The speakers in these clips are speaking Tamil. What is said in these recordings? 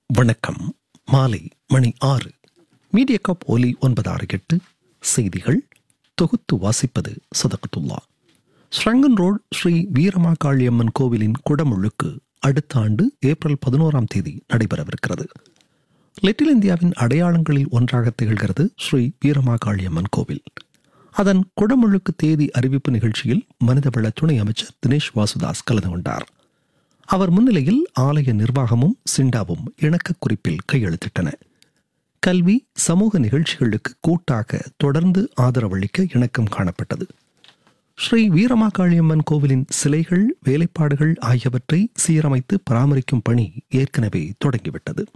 வணக்கம் மாலை மணி ஆறு மீடியா காப் ஒலி ஒன்பது ஆறு எட்டு செய்திகள் தொகுத்து வாசிப்பது சதகத்துல்லா ஸ்ரங்கன் ரோட் ஸ்ரீ வீரமாகாளியம்மன் கோவிலின் குடமுழுக்கு அடுத்த ஆண்டு ஏப்ரல் பதினோராம் தேதி நடைபெறவிருக்கிறது லிட்டில் இந்தியாவின் அடையாளங்களில் ஒன்றாக திகழ்கிறது ஸ்ரீ வீரமாகாளியம்மன் கோவில் அதன் குடமுழுக்கு தேதி அறிவிப்பு நிகழ்ச்சியில் மனிதவள துணை அமைச்சர் தினேஷ் வாசுதாஸ் கலந்து கொண்டார் அவர் முன்னிலையில் ஆலய நிர்வாகமும் சிண்டாவும் இணக்க குறிப்பில் கையெழுத்திட்டன கல்வி சமூக நிகழ்ச்சிகளுக்கு கூட்டாக தொடர்ந்து ஆதரவளிக்க இணக்கம் காணப்பட்டது ஸ்ரீ வீரமாகாளியம்மன் கோவிலின் சிலைகள் வேலைப்பாடுகள் ஆகியவற்றை சீரமைத்து பராமரிக்கும் பணி ஏற்கனவே தொடங்கிவிட்டது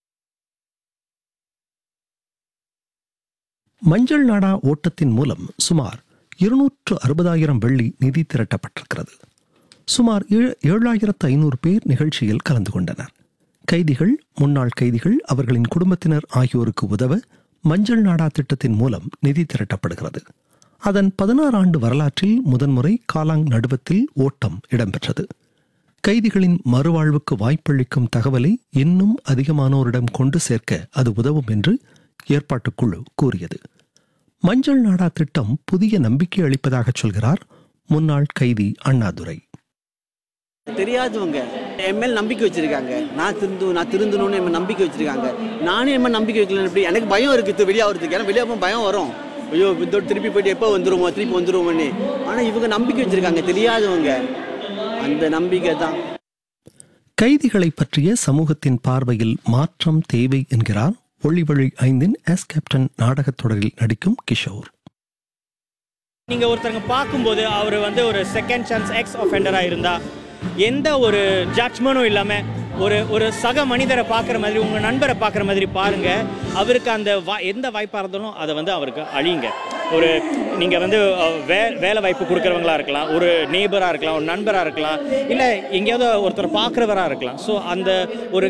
மஞ்சள் நாடா ஓட்டத்தின் மூலம் சுமார் இருநூற்று அறுபதாயிரம் வெள்ளி நிதி திரட்டப்பட்டிருக்கிறது சுமார் ஏழு- ஏழாயிரத்து ஐநூறு பேர் நிகழ்ச்சியில் கலந்து கொண்டனர் கைதிகள் முன்னாள் கைதிகள் அவர்களின் குடும்பத்தினர் ஆகியோருக்கு உதவ மஞ்சள் நாடா திட்டத்தின் மூலம் நிதி திரட்டப்படுகிறது அதன் பதினாறு ஆண்டு வரலாற்றில் முதன்முறை காலாங் நடுவத்தில் ஓட்டம் இடம்பெற்றது கைதிகளின் மறுவாழ்வுக்கு வாய்ப்பளிக்கும் தகவலை இன்னும் அதிகமானோரிடம் கொண்டு சேர்க்க அது உதவும் என்று ஏற்பாட்டுக்குழு கூறியது மஞ்சள் நாடா திட்டம் புதிய நம்பிக்கை அளிப்பதாக சொல்கிறார் முன்னாள் கைதி அண்ணாதுரை தெரியாதவங்க என் மேல் நம்பிக்கை வச்சிருக்காங்க நான் திருந்து நான் திருந்தணும்னு என் மேல் நம்பிக்கை வச்சிருக்காங்க நானே என் மேல் நம்பிக்கை வைக்கல எப்படி எனக்கு பயம் இருக்குது வெளியாகிறதுக்கு ஏன்னா வெளியே போகும் பயம் வரும் ஐயோ இதோட திருப்பி போயிட்டு எப்போ வந்துருமோ திருப்பி வந்துருவோம்னு ஆனால் இவங்க நம்பிக்கை வச்சிருக்காங்க தெரியாதவங்க அந்த நம்பிக்கை தான் கைதிகளை பற்றிய சமூகத்தின் பார்வையில் மாற்றம் தேவை என்கிறார் ஒளிவழி ஐந்தின் எஸ் கேப்டன் நாடகத் தொடரில் நடிக்கும் கிஷோர் நீங்கள் ஒருத்தங்க பார்க்கும்போது அவர் வந்து ஒரு செகண்ட் சான்ஸ் எக்ஸ் ஒஃபெண்டராக இருந்தால் எந்த ஒரு ஜட்ஜ்மெண்ட்டும் இல்லாமல் ஒரு ஒரு சக மனிதரை பார்க்குற மாதிரி உங்கள் நண்பரை பார்க்குற மாதிரி பாருங்கள் அவருக்கு அந்த வா எந்த வாய்ப்பாக இருந்தாலும் அதை வந்து அவருக்கு அழியுங்க ஒரு நீங்கள் வந்து அஹ், வே வேலை வாய்ப்பு கொடுக்குறவங்களா இருக்கலாம் ஒரு நேபராக இருக்கலாம் ஒரு நண்பராக இருக்கலாம் இல்லை எங்கேயாவது ஒருத்தர் பார்க்குறவராக இருக்கலாம் ஸோ அந்த ஒரு